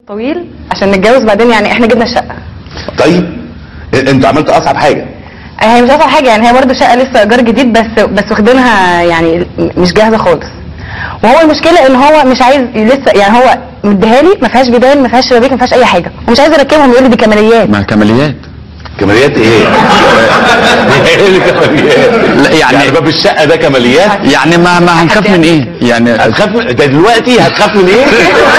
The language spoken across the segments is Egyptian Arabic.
طويل عشان نتجوز بعدين يعني احنا جبنا الشقه طيب انت عملت اصعب حاجه هي مش اصعب حاجه يعني هي برضه شقه لسه ايجار جديد بس بس واخدينها يعني مش جاهزه خالص وهو المشكله ان هو مش عايز لسه يعني هو مديها لي ما فيهاش بيبان ما فيهاش شبابيك ما فيهاش اي حاجه ومش عايز يركبهم يقول لي دي كماليات ما كماليات كماليات ايه؟ ايه اللي كماليات؟ لا يعني- يعني باب الشقه ده كماليات؟ يعني ما ما هنخاف من ايه يعني هتخاف من ده دلوقتي هتخاف من ايه؟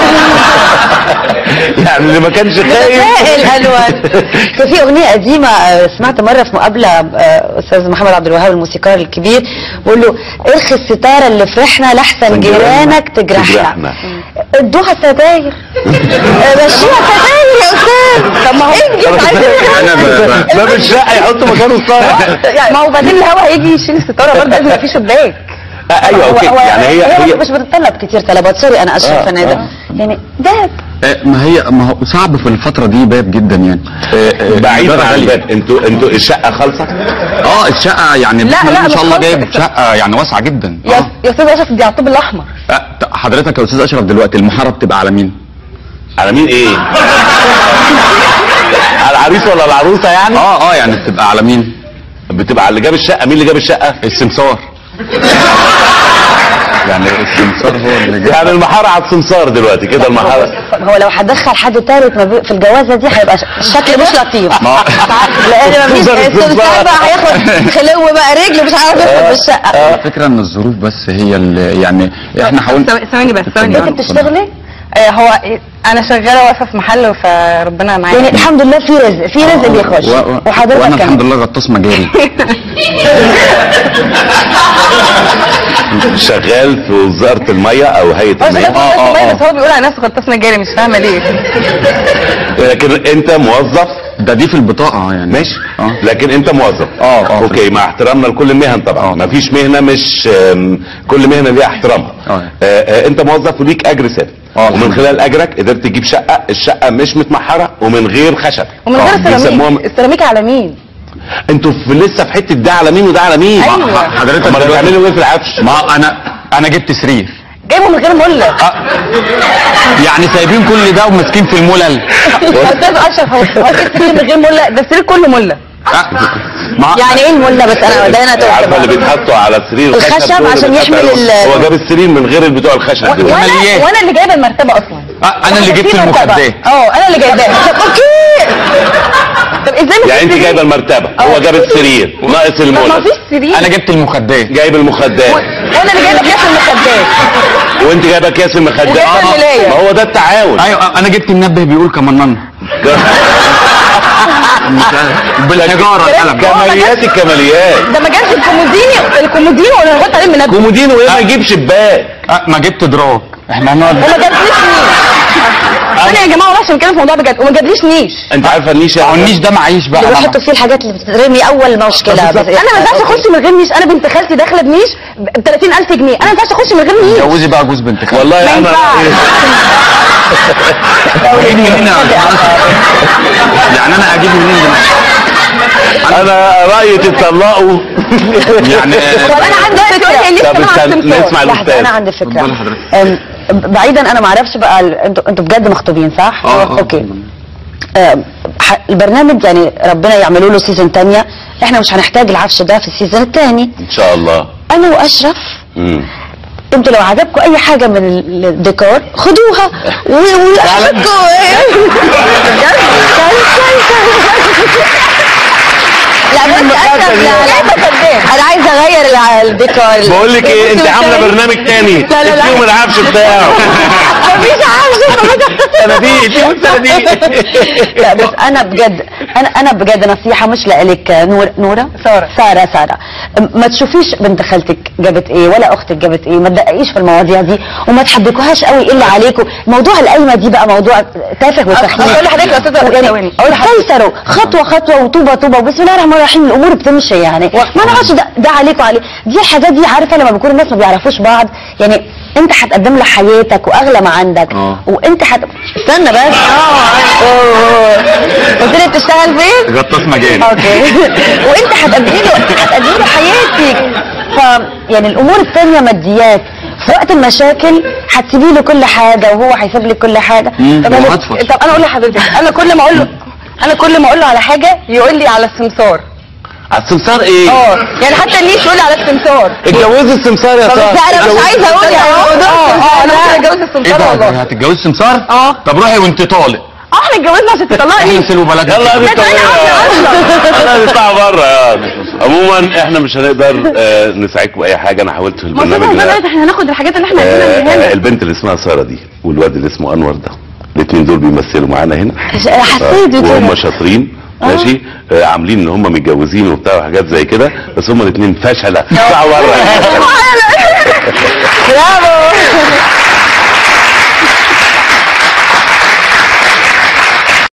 يعني اللي ما كانش خايف متفائل الوان كان في اغنيه قديمه آه، سمعت مره في مقابله آه، استاذ محمد عبد الوهاب الموسيقار الكبير بيقول له ارخي الستاره اللي في ريحنا لاحسن جيرانك تجرحنا تجرحنا. ادوها ستاير آه، مشيها ستاير يا استاذ طب ما هو انجز عايزين أنا ب- ب- باب الشقه يحط مكانه الصاله يعني ما هو بعدين الهوا هيجي يشيل الستاره برضه لازم يبقى في شباك آه، ايوه اوكي هو- هو- يعني هي هي مش بتطلب كتير طلبات سوري انا اشرف آه، فنادق آه. يعني ده آه، ما هي ما هو صعب في الفتره دي باب جدا يعني آه، آه، بعيدا باب عن غالي. الباب انتوا انتوا الشقه خالصه اه الشقه يعني لا، بسم الله لا، ما شاء مش الله خالص. جايب شقه يعني واسعه جدا يا آه. يا استاذ اشرف دي على الطوب الاحمر آه، ط- حضرتك يا استاذ اشرف دلوقتي المحاره بتبقى على مين؟ على مين ايه؟ على العريس ولا العروسه يعني؟ اه اه يعني بتبقى على مين؟ بتبقى على اللي جاب الشقه مين اللي جاب الشقه؟ السمسار يعني السمسار هو اللي جاب يعني المحاره على السمسار دلوقتي كده المحاره هو لو هتدخل حد تالت ما بي- في الجوازه دي هيبقى ش- الشكل مش لطيف ما- لان مفيش تقدر السمسار تتظاهر. بقى هياخد خلو بقى رجل مش عارف يدخل في الشقه الفكره ان الظروف بس هي اللي يعني احنا حاولنا ثواني- ثواني بس ثواني انت بس بتشتغلي آه، هو انا شغاله واقفه في محل فربنا معايا يعني الحمد لله في رزق في رزق بيخش و- و- وحضرتك وانا الحمد كمان لله غطاس مجاري شغال في وزاره الميه او هيئه هو الميه شغال في آه، غطاس آه، مية، آه. بس هو بيقول على نفسه غطاس مجاري مش فاهمه ليه لكن انت موظف ده دي في البطاقه يعني ماشي اه لكن انت موظف اه، اه. اوكي مع احترامنا لكل المهن طبعا اه. مفيش مهنه مش آم، كل مهنه ليها احترامها اه. آه، آه، انت موظف وليك اجر ثابت اه، ومن الحمد خلال اجرك قدرت تجيب شقه الشقه مش متمحره ومن غير خشب ومن اه، غير بيسموها سيراميك السيراميك على مين انتوا في لسه في حته ده على مين وده على مين أيوة. ح- حضرتك امال دلوقتي- هتعملوا ايه في العفش ما انا انا جبت سرير جايبه من غير مله يعني سايبين كل ده وماسكين في الملل استاذ اشرف هو هو السرير من غير مله ده السرير كله مله آه، ما يعني ايه المله بس انا ده انا عارفه اللي تهت بيتحطوا على سرير الخشب دول اللي عشان بيتحطوا يحمل عليهم. ال- هو جاب السرير من غير بتوع الخشب دول وانا عمليات. وانا اللي جايبه المرتبه اصلا آه، انا اللي في جبت مرتبة. المخدات اه انا اللي جايباها طب اوكي طب ازاي ما يعني انت فيش جايبه سرير؟ المرتبه هو اه. جاب السرير ناقص طب ما المولد فيش سرير انا جبت المخدات جايب المخدات وانا اللي جايبه كاس المخدات وانت جايبه اكياس المخدات وجايبة آه، الملاية. ما هو ده التعاون ايوه انا جبت منبه بيقول كمنان بالحجاره القلم كماليات الكماليات ده ما جابش الكوموديني الكوموديني ولا نحط عليه منبه كومودينو ايه ما يجيب شباك آه، ما جبت دراج احنا هنقعد وما جابليش نيش انا يا جماعه والله عشان كده في الموضوع بجد وما جابليش نيش انت عارفه النيش ما هو النيش ده معيش بقى اللي أنا- بيحطوا فيه الحاجات اللي بتترمي اول مشكله بس انا ما ينفعش اخش من غير نيش انا بنت خالتي داخله بنيش ب 30000 جنيه انا ما ينفعش اخش من غير نيش جوزي بقى جوز بنت خالتي والله ما انا ينفعش اجيب منين يا جماعة؟ يعني انا اجيب منين دلوقتي؟ انا رايي تطلقوا يعني طب انا عندي فكره ليه طب كمان على استنى، السمسار؟ نسمع لحظه الاستاذ انا عندي فكره اتفضلي حضرتك. أم، بعيدا انا ما اعرفش بقى ال- انتوا انتوا بجد مخطوبين صح؟ اه، اه. اوكي أم، ح- البرنامج يعني ربنا يعملوا له سيزون تانية احنا مش هنحتاج العفش ده في السيزون التاني ان شاء الله انا واشرف مم. انتوا لو عجبكم اي حاجه من ال- الديكور خدوها و- واشرفكم لا بس اشرف لا لا انا عايزه اغير الع- الديكور بقول لك ايه انت عامله برنامج تاني لا، لا، لا. اديهم العفش بتاعه مفيش عفش صناديق اديهم الصناديق لا بس انا بجد انا انا بجد نصيحه مش لك نور نوره سارة. ساره ساره ما تشوفيش بنت خالتك جابت ايه ولا اختك جابت ايه ما تدققيش في المواضيع دي وما تحبكوهاش قوي الا عليكم موضوع القايمه دي بقى موضوع تافه وسخيف أقول لحضرتك يا أستاذة يعني ثواني. أقول لحضرتك. تيسروا خطوه خطوه وطوبه طوبه وبسم الله الرحمن الرحيم الامور بتمشي يعني ما نقعدش ده, ده عليك وعليه دي الحاجات دي عارفه لما بيكون الناس ما بيعرفوش بعض يعني انت هتقدم له حياتك واغلى ما عندك اه. وانت هت... استنى بس اه قلت لي بتشتغل فين؟ غطاس مجاري اوكي وانت هتقدمي له هتقدمي له حياتك ف يعني الامور التانية ماديات في وقت المشاكل هتسيبي له كل حاجه وهو هيسيب لك كل حاجه مم، طب أنا- معاطفة. طب انا اقول لحضرتك انا كل ما اقول له انا كل ما اقول له على حاجه يقول لي على السمسار على السمسار ايه؟ اه يعني حتى النيش يقول لي على السمسار اتجوزي السمسار يا لا ساره انا مش عايزه اقول يعني موضوع السمسار انا ممكن اتجوز ايه السمسار ده والله هتتجوز سمسار اه. طب روحي وانت طالق اه احنا اتجوزنا عشان تطلقني انزل وبلدك يلا ده تاني قصدي اصلا انا نطلع بره يعني عموما احنا مش هنقدر آه، نساعدكم باي حاجه انا حاولت في ما البرنامج احنا ده احنا هناخد الحاجات اللي احنا آه، عايزينها من آه، هنا البنت اللي اسمها ساره دي والواد اللي اسمه انور ده الاثنين دول بيمثلوا معانا هنا حسيت آه، كده. وهم شاطرين ماشي آه، عاملين ان هم متجوزين وبتاع وحاجات زي كده بس هم الاثنين فشله اطلعوا بره برافو